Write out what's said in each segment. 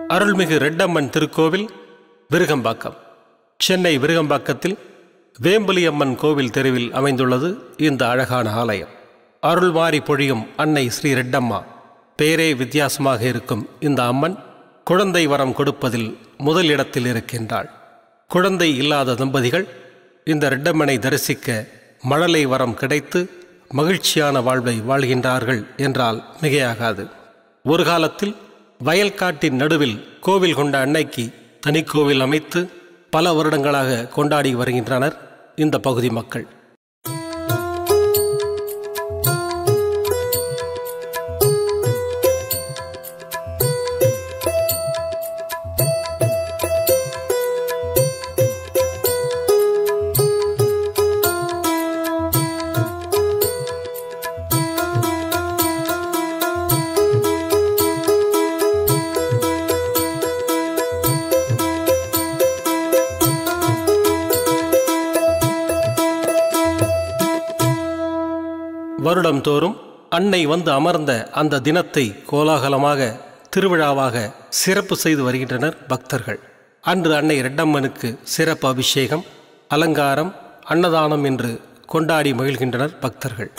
அருள்மிகு ரெட்டம்மன் திருக்கோவில் விருகம்பாக்கம் சென்னை விருகம்பாக்கத்தில் வேம்பலியம்மன் கோவில் தெருவில் அமைந்துள்ளது இந்த அழகான ஆலயம் அருள்மாரி பொழியும் அன்னை ஸ்ரீ ரெட்டம்மா பேரே வித்தியாசமாக இருக்கும் இந்த அம்மன் குழந்தை வரம் கொடுப்பதில் முதல் இடத்தில் இருக்கின்றாள் குழந்தை இல்லாத தம்பதிகள் இந்த ரெட்டம்மனை தரிசிக்க மழலை வரம் கிடைத்து மகிழ்ச்சியான வாழ்வை வாழ்கின்றார்கள் என்றால் மிகையாகாது ஒரு காலத்தில் வயல்காட்டின் நடுவில் கோவில் கொண்ட அன்னைக்கு தனி கோவில் அமைத்து பல வருடங்களாக கொண்டாடி வருகின்றனர் இந்த பகுதி மக்கள் வருடம் தோறும் அன்னை வந்து அமர்ந்த அந்த தினத்தை கோலாகலமாக திருவிழாவாக சிறப்பு செய்து வருகின்றனர் பக்தர்கள் அன்று அன்னை ரெட்டம்மனுக்கு சிறப்பு அபிஷேகம் அலங்காரம் அன்னதானம் என்று கொண்டாடி மகிழ்கின்றனர் பக்தர்கள்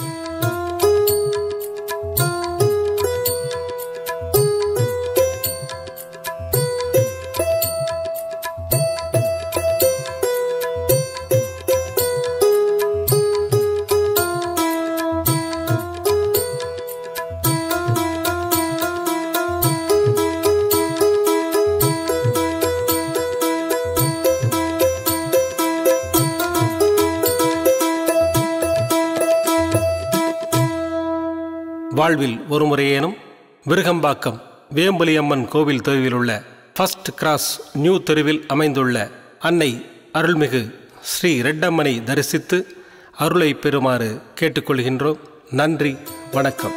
வாழ்வில் ஒரு முறையேனும் விருகம்பாக்கம் வேம்பலியம்மன் கோவில் தெருவில் உள்ள ஃபர்ஸ்ட் கிராஸ் நியூ தெருவில் அமைந்துள்ள அன்னை அருள்மிகு ஸ்ரீ ரெட்டம்மனை தரிசித்து அருளை பெறுமாறு கேட்டுக்கொள்கின்றோம் நன்றி வணக்கம்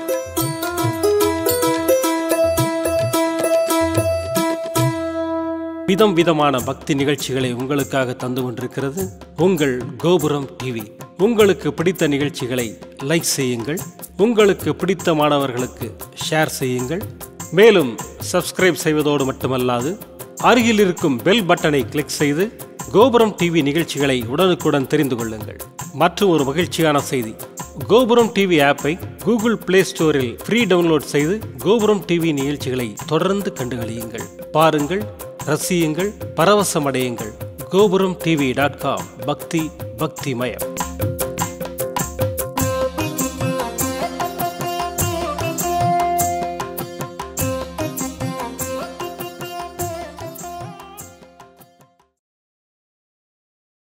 விதம் விதமான பக்தி நிகழ்ச்சிகளை உங்களுக்காக தந்து கொண்டிருக்கிறது உங்கள் கோபுரம் டிவி உங்களுக்கு பிடித்த நிகழ்ச்சிகளை லைக் செய்யுங்கள் உங்களுக்கு பிடித்த மாணவர்களுக்கு ஷேர் செய்யுங்கள் மேலும் சப்ஸ்கிரைப் செய்வதோடு மட்டுமல்லாது அருகில் இருக்கும் பெல் பட்டனை கிளிக் செய்து கோபுரம் டிவி நிகழ்ச்சிகளை உடனுக்குடன் தெரிந்து கொள்ளுங்கள் மற்றும் ஒரு மகிழ்ச்சியான செய்தி கோபுரம் டிவி ஆப்பை கூகுள் பிளே ஸ்டோரில் ஃப்ரீ டவுன்லோட் செய்து கோபுரம் டிவி நிகழ்ச்சிகளை தொடர்ந்து கண்டுகளியுங்கள் பாருங்கள் ரசியுங்கள் பரவசமடையுங்கள் கோபுரம் டிவி டாட் காம் பக்தி பக்திமயம்